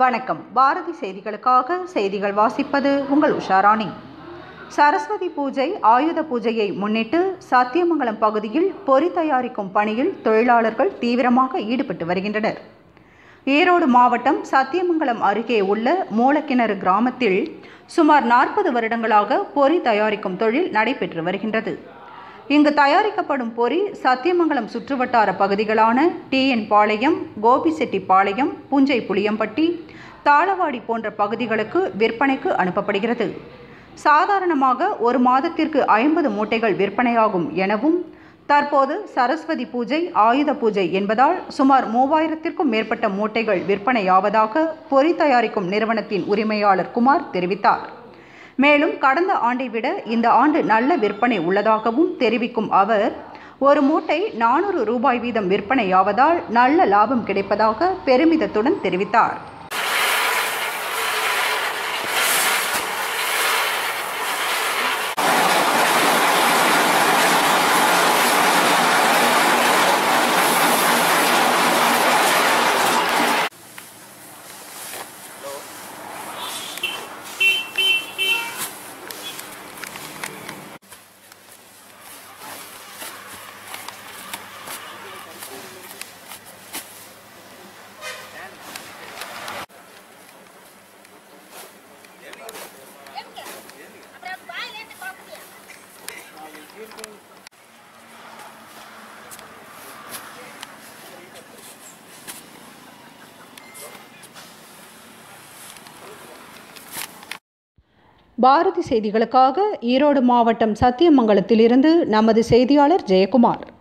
வணக்கம் பாரதி செய்திகளுக்காக செய்திகள் வாசிப்பது உங்கள் உஷாராணி சரஸ்வதி பூஜை ஆயுத பூஜையை முன்னிட்டு சத்தியமங்கலம் பகுதியில் பொறி தயாரிக்கும் பணியில் தொழிலாளர்கள் தீவிரமாக ஈடுபட்டு வருகின்றனர் ஈரோடு மாவட்டம் சத்தியமங்கலம் அருகே உள்ள மூலக்கிணறு கிராமத்தில் சுமார் நாற்பது வருடங்களாக பொறி தயாரிக்கும் தொழில் நடைபெற்று வருகின்றது இங்கு தயாரிக்கப்படும் பொறி சத்தியமங்கலம் சுற்றுவட்டார பகுதிகளான டிஎன் பாளையம் கோபிசெட்டிப்பாளையம் புஞ்சை புளியம்பட்டி தாளவாடி போன்ற பகுதிகளுக்கு விற்பனைக்கு அனுப்பப்படுகிறது சாதாரணமாக ஒரு மாதத்திற்கு ஐம்பது மூட்டைகள் விற்பனையாகும் எனவும் தற்போது சரஸ்வதி பூஜை ஆயுத பூஜை என்பதால் சுமார் மூவாயிரத்திற்கும் மேற்பட்ட மூட்டைகள் விற்பனையாவதாக பொறி தயாரிக்கும் நிறுவனத்தின் உரிமையாளர் குமார் தெரிவித்தார் மேலும் கடந்த ஆண்டை விட இந்த ஆண்டு நல்ல விற்பனை உள்ளதாகவும் தெரிவிக்கும் அவர் ஒரு மூட்டை நானூறு ரூபாய் வீதம் விற்பனையாவதால் நல்ல லாபம் கிடைப்பதாக பெருமிதத்துடன் தெரிவித்தார் அப்புறம் வாயிலேருந்து பார்க்கலையா பாரதி செய்திகளுக்காக ஈரோடு மாவட்டம் சத்தியமங்கலத்திலிருந்து நமது செய்தியாளர் ஜெயக்குமார்